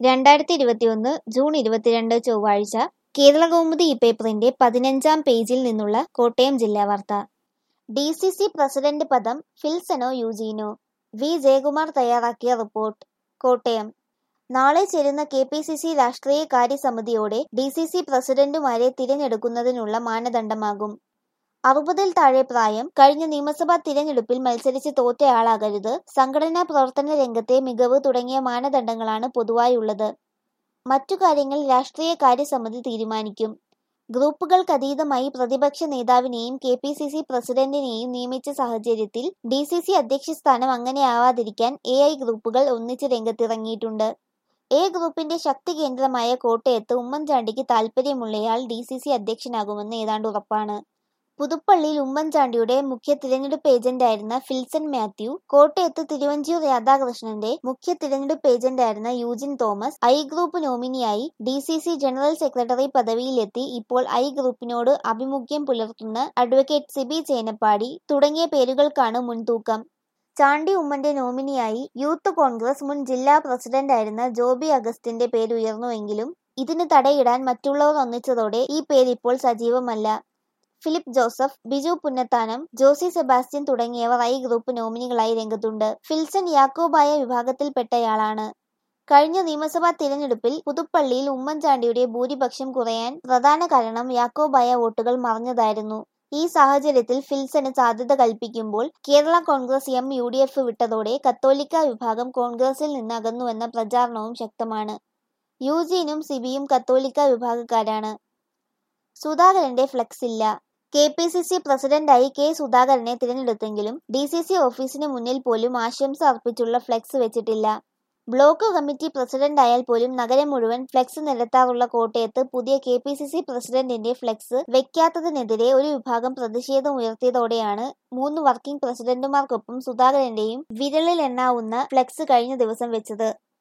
രണ്ടായിരത്തി ഇരുപത്തിയൊന്ന് ജൂൺ ഇരുപത്തിരണ്ട് ചൊവ്വാഴ്ച കേരളകൗമുദി ഈ പേപ്പറിന്റെ പതിനഞ്ചാം പേജിൽ നിന്നുള്ള കോട്ടയം ജില്ലാ വാർത്ത ഡി സി സി പ്രസിഡന്റ് പദം ഫിൽസനോ യൂജീനോ വി ജയകുമാർ തയ്യാറാക്കിയ റിപ്പോർട്ട് കോട്ടയം നാളെ ചേരുന്ന കെ പി സി സി രാഷ്ട്രീയ കാര്യസമിതിയോടെ ഡി സി സി പ്രസിഡന്റുമാരെ തിരഞ്ഞെടുക്കുന്നതിനുള്ള മാനദണ്ഡമാകും അറുപതിൽ താഴെ പ്രായം കഴിഞ്ഞ നിയമസഭാ തിരഞ്ഞെടുപ്പിൽ മത്സരിച്ച് തോറ്റയാളാകരുത് സംഘടനാ പ്രവർത്തന രംഗത്തെ മികവ് തുടങ്ങിയ മാനദണ്ഡങ്ങളാണ് പൊതുവായുള്ളത് മറ്റു കാര്യങ്ങൾ രാഷ്ട്രീയ കാര്യസമിതി തീരുമാനിക്കും ഗ്രൂപ്പുകൾക്കതീതമായി പ്രതിപക്ഷ നേതാവിനെയും കെ പി സി സി പ്രസിഡന്റിനെയും നിയമിച്ച സാഹചര്യത്തിൽ ഡി സി സി അധ്യക്ഷ സ്ഥാനം അങ്ങനെയാവാതിരിക്കാൻ എ ഐ ഗ്രൂപ്പുകൾ ഒന്നിച്ച് രംഗത്തിറങ്ങിയിട്ടുണ്ട് എ ഗ്രൂപ്പിന്റെ ശക്തി കേന്ദ്രമായ കോട്ടയത്ത് ഉമ്മൻചാണ്ടിക്ക് താൽപ്പര്യമുള്ളയാൾ ഡി സി സി അധ്യക്ഷനാകുമെന്ന് ഏതാണ്ട് ഉറപ്പാണ് പുതുപ്പള്ളിയിൽ ഉമ്മൻചാണ്ടിയുടെ മുഖ്യ തിരഞ്ഞെടുപ്പ് ഏജന്റായിരുന്ന ഫിൽസൺ മാത്യു കോട്ടയത്ത് തിരുവഞ്ചൂർ രാധാകൃഷ്ണന്റെ മുഖ്യ തിരഞ്ഞെടുപ്പ് ഏജന്റായിരുന്ന യൂജിൻ തോമസ് ഐ ഗ്രൂപ്പ് നോമിനിയായി D C C general secretary പദവിയിലെത്തി ഇപ്പോൾ ഐ ഗ്രൂപ്പിനോട് ആഭിമുഖ്യം പുലർത്തുന്ന അഡ്വക്കേറ്റ് സിബി ചേനപ്പാടി തുടങ്ങിയ പേരുകൾക്കാണ് മുൻതൂക്കം ചാണ്ടി ഉമ്മന്റെ നോമിനിയായി യൂത്ത് കോൺഗ്രസ് മുൻ ജില്ലാ പ്രസിഡന്റായിരുന്ന ജോബി അഗസ്റ്റിന്റെ പേര് ഉയർന്നുവെങ്കിലും ഇതിന് തടയിടാൻ മറ്റുള്ളവർ ഒന്നിച്ചതോടെ ഈ പേരിപ്പോൾ സജീവമല്ല ഫിലിപ്പ് ജോസഫ് ബിജു പുന്നത്താനം ജോസി സെബാസ്റ്റ്യൻ തുടങ്ങിയവർ ഐ ഗ്രൂപ്പ് നോമിനികളായി രംഗത്തുണ്ട് ഫിൽസൺ യാക്കോബായ വിഭാഗത്തിൽപ്പെട്ടയാളാണ് കഴിഞ്ഞ നിയമസഭാ തിരഞ്ഞെടുപ്പിൽ പുതുപ്പള്ളിയിൽ ഉമ്മൻചാണ്ടിയുടെ ഭൂരിപക്ഷം കുറയാൻ പ്രധാന കാരണം യാക്കോബായ വോട്ടുകൾ മറഞ്ഞതായിരുന്നു ഈ സാഹചര്യത്തിൽ ഫിൽസന് സാധ്യത കൽപ്പിക്കുമ്പോൾ Kerala Congress M U D F വിട്ടതോടെ കത്തോലിക്ക വിഭാഗം കോൺഗ്രസിൽ നിന്ന് അകന്നുവെന്ന പ്രചാരണവും ശക്തമാണ് യൂജീനും സിബിയും കത്തോലിക്ക വിഭാഗക്കാരാണ് സുധാകരന്റെ ഫ്ലെക്സ് ഇല്ല കെ പി സി സി പ്രസിഡന്റായി കെ സുധാകരനെ തിരഞ്ഞെടുത്തെങ്കിലും ഡി സി സി ഓഫീസിന് മുന്നിൽ പോലും ആശംസ അർപ്പിച്ചുള്ള ഫ്ലെക്സ് വെച്ചിട്ടില്ല ബ്ലോക്ക് കമ്മിറ്റി പ്രസിഡന്റായാൽ പോലും നഗരം മുഴുവൻ ഫ്ലെക്സ് നിരത്താറുള്ള കോട്ടയത്ത് പുതിയ കെ പി സി സി പ്രസിഡന്റിന്റെ ഫ്ലെക്സ് വെക്കാത്തതിനെതിരെ ഒരു വിഭാഗം പ്രതിഷേധമുയർത്തിയതോടെയാണ് മൂന്ന് വർക്കിംഗ് പ്രസിഡന്റുമാർക്കൊപ്പം സുധാകരന്റെയും വിരലിൽ എണ്ണാവുന്ന ഫ്ലെക്സ് കഴിഞ്ഞ ദിവസം വെച്ചത്